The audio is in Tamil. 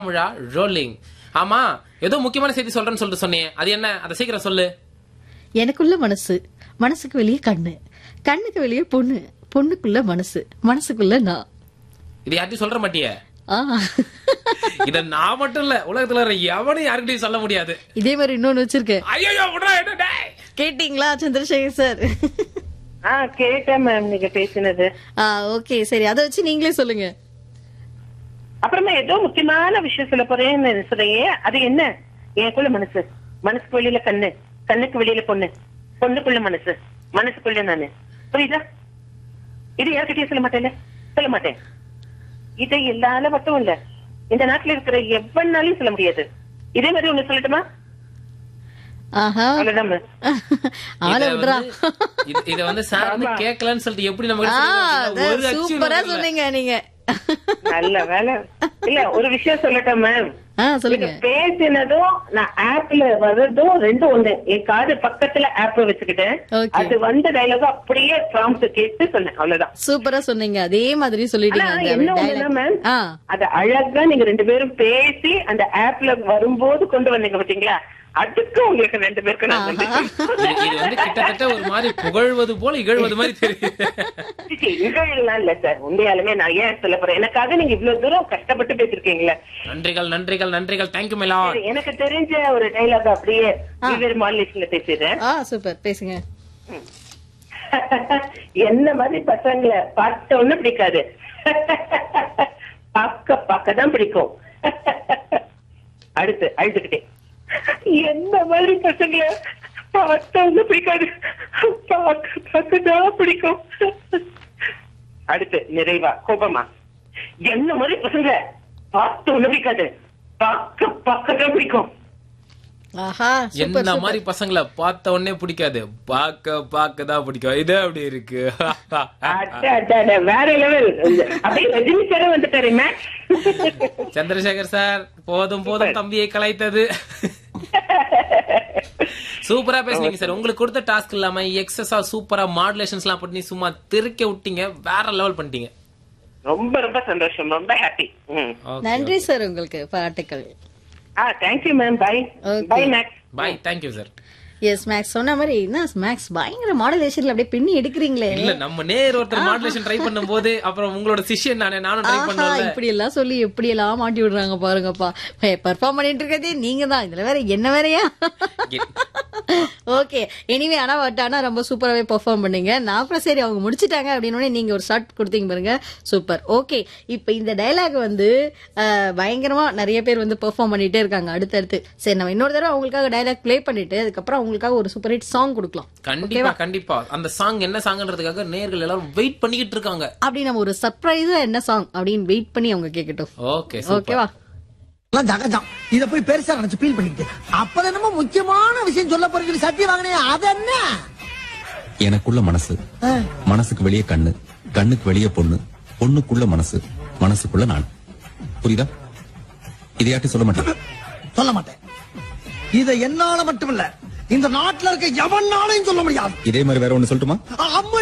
விழா ரோலிங் ஆமா ஏதோ முக்கியமான செய்தி சொல்றேன்னு சொல்லிட்டு சொன்னேன் அது என்ன அதை சீக்கிரம் சொல்லு எனக்குள்ள மனசு மனசுக்கு வெளியே கண்ணு கண்ணுக்கு வெளியே பொண்ணு பொண்ணுக்குள்ள மனசு மனசுக்குள்ள நான் இது யார்ட்டையும் சொல்ற மாட்டியே ஆ இத நான் மட்டும் இல்ல உலகத்துல இருக்கிற எவனும் யாருக்கிட்டையும் சொல்ல முடியாது இதே மாதிரி இன்னொன்னு வச்சிருக்கேன் ஐயோ விட்றா என்ன டேய்? கேட்டீங்களா சந்திரசேகர் சார் ஆ கேட்டேன் மேம் நீங்க பேசினது ஆ ஓகே சரி அதை வச்சு நீங்களே சொல்லுங்க அப்புறமா ஏதோ முக்கியமான விஷயம் சொல்ல போறேன்னு சொல்றீங்க அது என்ன எனக்குள்ள மனசு மனசுக்கு வெளியில கண்ணு கண்ணுக்கு வெளியில பொண்ணு பொண்ணுக்குள்ள மனசு மனசுக்குள்ள நானு புரியுதா இது யார்கிட்டயும் சொல்ல மாட்டேன்ல சொல்ல மாட்டேன் இதை எல்லால மட்டும் இல்ல இந்த நாட்டுல இருக்கிற எவ்வளனாலையும் சொல்ல முடியாது இதே மாதிரி ஒண்ணு சொல்லட்டுமா ஆஹா அவ்வளவுதான் ma'am. ஆள இத விடுறா வந்து- இது- இத வந்து சார் வந்து கேட்கலன்னு சொல்லிட்டு எப்படி நம்ம ஆ, கிட்ட சொல்றது? ஒரு அதான் அச்சு சூப்பரா இல்ல. சொன்னீங்க நீங்க நல்ல வேலை இல்ல ஒரு விஷயம் சொல்லட்டேன் மேம் ஆ சொல்லுங்க நீங்க பேசினதும் நான் ஆப்ல வர்றதும் ரெண்டும் ஒண்ணு என் காது பக்கத்துல ஆப் வச்சுக்கிட்டேன் Okay. அது வந்த டைலாக் அப்படியே ப்ராம்ப்ட் கேட்டு சொன்னேன் அவ்வளவுதான் சூப்பரா சொன்னீங்க அதே மாதிரி சொல்லிட்டீங்க ஆனா அந்த என்ன ஒண்ணுன்னா dialogue. மேம் ஆ அத அழகா நீங்க ரெண்டு பேரும் பேசி அந்த ஆப்ல வரும்போது கொண்டு வந்தீங்க பாத்தீங்களா அதுக்கு உங்களுக்கு ரெண்டு பேருக்கும் நான் நன்றி இது இது வந்து கிட்டத்தட்ட ஒரு மாதிரி புகழ்வது போல இகழ்வது மாதிரி தெரியுது நிகழ்லாம் இல்ல சார் உண்மையாலுமே நான் ஏன் சொல்ல போறேன் எனக்காக நீங்க இவ்வளவு தூரம் கஷ்டப்பட்டு பேசிருக்கீங்களே நன்றிகள் நன்றிகள் நன்றிகள் தேங்க்யூ மேலாம் சரி, எனக்கு தெரிஞ்ச ஒரு டைலாக் அப்படியே வெவ்வேறு மாநிலத்துல பேசிடுறேன் ஆ சூப்பர் பேசுங்க என்ன மாதிரி பசங்களை பார்த்த ஒண்ணு பிடிக்காது பார்க்க பார்க்க தான் பிடிக்கும் அடுத்து அழுதுகிட்டே என்ன மாதிரி பசங்களை பார்த்த ஒண்ணு பிடிக்காது பார்க்க பார்க்க தான் பிடிக்கும் அடுத்து நிறைவா கோபமா என்ன மாதிரி பசங்க பார்த்த ஒண்ணு பிடிக்காது பார்க்க பார்க்க தான் பிடிக்கும் ஆஹா சூப்பர் என்ன சூப்பர் மாதிரி பசங்களை பார்த்த உடனே பிடிக்காது பார்க்க பார்க்க தான் பிடிக்கும் இது அப்படி இருக்கு அட, அட, அட, வேற லெவல் அப்படியே ரஜினி சார் வந்துட்டாரு மேம் சந்திரசேகர் சார் போதும் போதும் தம்பியை கலாய்த்தது சூப்பரா பேசுனீங்க சார் உங்களுக்கு கொடுத்த டாஸ்க் இல்லாம எக்ஸஸா சூப்பரா மாடுலேஷன்ஸ் எல்லாம் பண்ணி சும்மா திருக்க விட்டீங்க வேற லெவல் பண்ணிட்டீங்க ரொம்ப ரொம்ப சந்தோஷம் ரொம்ப ஹாப்பி நன்றி சார் உங்களுக்கு பாட்டுக்கள் ஆ thank you ma'am bye Okay. Bye Max bye thank you sir yes Max சொன்ன மாதிரி என்ன மேக்ஸ் பயங்கர மாடலேஷன்ல அப்படியே பின்னி எடுக்கிறீங்களே இல்ல நம்ம நேர் ஒருத்தர் மாடுலேஷன் ட்ரை பண்ணும்போது அப்புறம் உங்களோட சிஷ்யன் நானே நானும் ட்ரை ஆஹா பண்ணல இப்படி எல்லாம் சொல்லி எப்படி எல்லாம் மாட்டி விடுறாங்க பாருங்கப்பா பெர்ஃபார்ம் பண்ணிட்டு இருக்கதே நீங்க தான் இதுல வேற என்ன வேறயா ஓகே எனிவே ஆனா பட் ஆனா ரொம்ப சூப்பராகவே பெர்ஃபார்ம் பண்ணீங்க நான் கூட சரி அவங்க முடிச்சிட்டாங்க அப்படின்னு நீங்க ஒரு ஷார்ட் கொடுத்தீங்க பாருங்க சூப்பர் ஓகே இப்போ இந்த டயலாக் வந்து அஹ், பயங்கரமா நிறைய பேர் வந்து பெர்ஃபார்ம் பண்ணிட்டே இருக்காங்க அடுத்தடுத்து சரி நம்ம இன்னொரு தடவை அவங்களுக்காக டயலாக் ப்ளே பண்ணிட்டு அதுக்கப்புறம் அவங்களுக்காக ஒரு சூப்பர் ஹிட் சாங் கொடுக்கலாம் கண்டிப்பா கண்டிப்பா அந்த சாங் என்ன சாங்ன்றதுக்காக நேர்கள் எல்லாரும் வெயிட் பண்ணிக்கிட்டு இருக்காங்க அப்படி நம்ம ஒரு சர்ப்ரைஸா என்ன சாங் அப்படின்னு வெயிட் பண்ணி அவங்க கேட்கட்டும் ஓகே ஓகேவா எல்லாம் ஜகஜம் இத போய் பெருசா நினைச்சு ஃபீல் பண்ணிக்கிட்டு அப்பதான் என்னமோ முக்கியமான விஷயம் சொல்ல போறீங்க சத்தியம் வாங்கினே அது என்ன எனக்குள்ள மனசு மனசுக்கு வெளியே கண்ணு கண்ணுக்கு வெளியே பொண்ணு பொண்ணுக்குள்ள மனசு மனசுக்குள்ள நான் புரியுதா இதையாட்டி சொல்ல மாட்டேன் சொல்ல மாட்டேன் இத என்னால மட்டும் இல்ல இந்த நாட்டுல இருக்க எவனாலையும் சொல்ல முடியாது இதே மாதிரி வேற ஒண்ணு சொல்லட்டுமா அம்மா